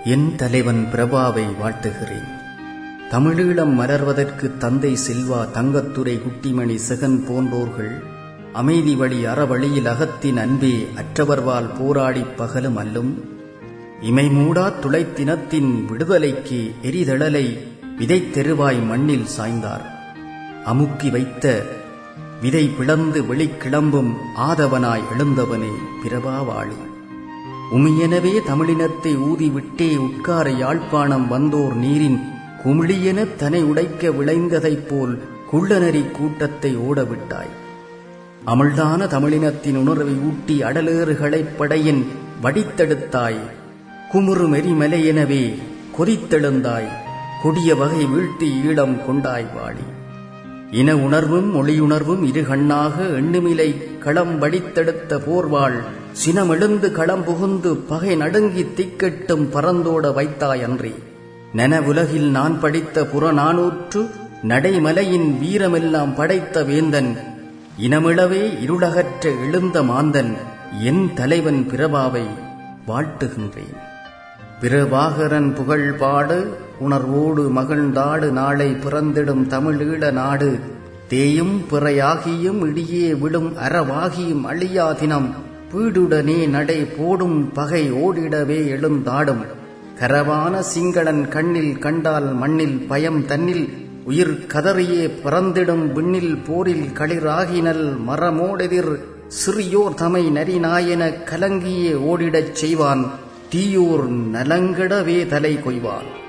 என் தலைவன் பிரபாவை வாழ்த்துகிறேன் தமிழீழம் மலர்வதற்கு தந்தை செல்வா தங்கத்துரை குட்டிமணி செகன் போன்றோர்கள் அமைதி வழி அறவழியில் அகத்தின் அன்பே அற்றவர்வால் போராடிப் பகலும் அல்லும் இமைமூடா துளைத்தினத்தின் விடுதலைக்கு எரிதழலை விதைத்தெருவாய் மண்ணில் சாய்ந்தார் அமுக்கி வைத்த விதை பிளந்து வெளிக்கிளம்பும் ஆதவனாய் எழுந்தவனே பிரபாவாளி உமியெனவே தமிழினத்தை ஊதிவிட்டே உட்கார யாழ்ப்பாணம் வந்தோர் நீரின் குமிழியென தனை உடைக்க விளைந்ததைப் போல் குள்ளநரி கூட்டத்தை ஓடவிட்டாய் அமிழ்தான தமிழினத்தின் உணர்வை ஊட்டி அடலேறுகளைப் படையின் வடித்தெடுத்தாய் குமுறு மெரிமலையெனவே கொதித்தெழுந்தாய் கொடிய வகை வீழ்த்தி ஈழம் கொண்டாய் வாழி இன உணர்வும் மொழியுணர்வும் இரு கண்ணாக எண்ணுமிலை களம் வடித்தெடுத்த போர்வாள் சினமெழுந்து களம் புகுந்து பகை நடுங்கி திக்கெட்டும் பறந்தோட வைத்தாய் அன்றி நனவுலகில் நான் படித்த புறநானூற்று நடைமலையின் வீரமெல்லாம் படைத்த வேந்தன் இனமிழவே இருளகற்ற எழுந்த மாந்தன் என் தலைவன் பிரபாவை வாழ்த்துகின்றேன் பிரபாகரன் புகழ் பாடு உணர்வோடு மகிழ்ந்தாடு நாளை பிறந்திடும் தமிழீழ நாடு தேயும் பிறையாகியும் இடியே விடும் அறவாகியும் அழியா தினம் வீடுடனே நடை போடும் பகை ஓடிடவே எழுந்தாடும் கரவான சிங்களன் கண்ணில் கண்டால் மண்ணில் பயம் தன்னில் உயிர் கதறியே பறந்திடும் விண்ணில் போரில் களிராகினல் மரமோடெதிர் சிறியோர் தமை நரிநாயென கலங்கியே ஓடிடச் செய்வான் தீயோர் நலங்கடவே தலை கொய்வான்